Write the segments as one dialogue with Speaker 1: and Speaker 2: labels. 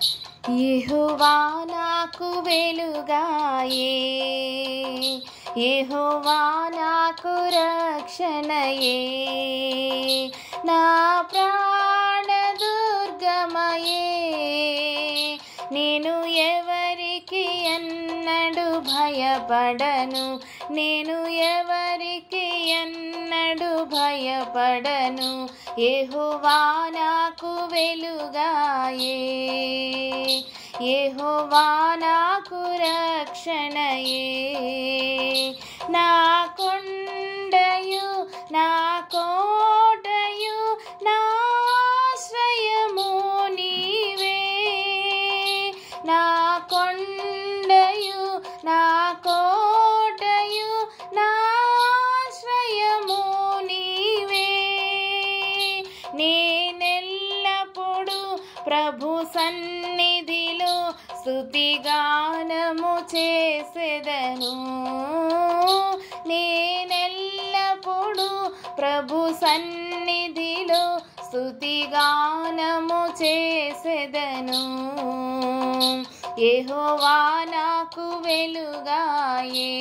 Speaker 1: యెహోవా నాకు వెలుగాయే యెహోవా నాకు రక్షణయే నా ప్రాణ దుర్గమయే నేను ఎవరికి ఎన్నడు భయపడను నేను ఎవరికి ఎన్నడు భయపడను యెహోవా నాకు వెలుగాయే యెహోవా నాకు రక్షణయే నా కొండయు నా కోటయు నా ఆశ్రయము నీవే నా కొండయు నా కోటయు నా ఆశ్రయము నీవే నేనెల్లప్పుడు ప్రభు సన్నిధిలో స్తుతిగానము చేసెదను నేనెల్లప్పుడు ప్రభు సన్నిధిలో స్తుతిగానము చేసెదను యెహోవా నాకు వెలుగాయే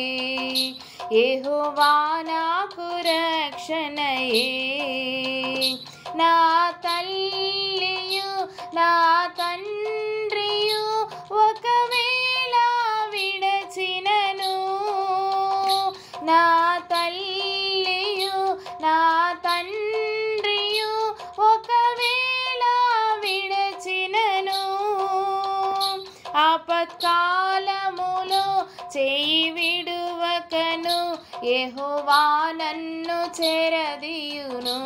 Speaker 1: యెహోవా నాకు రక్షణయే నా తల్లియు నా తండ్రియు ఒకవేళ విడచినను నా తల్లియు నా తండ్రియు ఒకవేళ విడచినను ఆపత్కాలములో చేయి విడువకను యెహోవా నన్ను చెరదీయును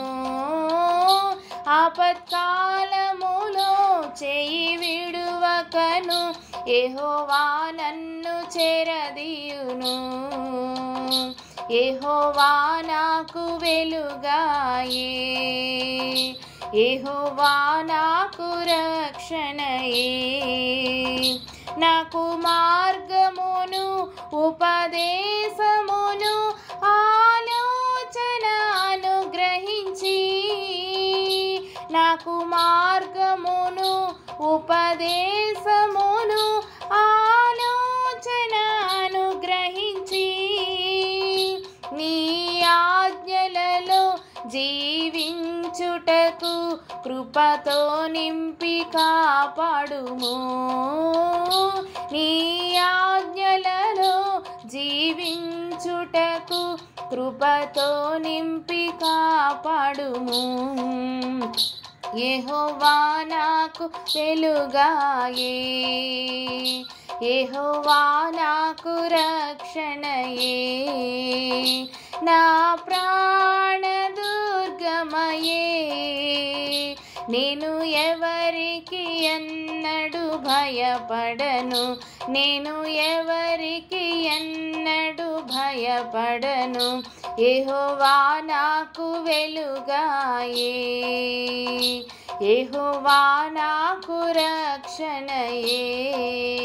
Speaker 1: ఆపత్కాలములో చేయి విడువకను యెహోవా నన్ను చెరదీయును యెహోవా నాకు వెలుగాయే యెహోవా నాకు రక్షణయే నాకు మార్గమును ఉపదేశమును ఆలోచన అనుగ్రహించి నాకు మార్గమును ఉపదేశమును ఆలోచన అనుగ్రహించి నీ ఆజ్ఞలలో జీవించుటకు కృపతో నింపి కాపాడుము నీ ఆజ్ఞలలో జీవించుటకు కృపతో నింపి కాపాడుము యెహోవా నాకు వెలుగాయే యెహోవా నాకు రక్షణయే నా ప్రాణ దుర్గమయే నేను ఎవరికి ఎన్నడు భయపడను నేను ఎవరికి ఎన్నడు భయపడను యెహోవా నాకు వెలుగాయే యెహోవా నాకు రక్షణయే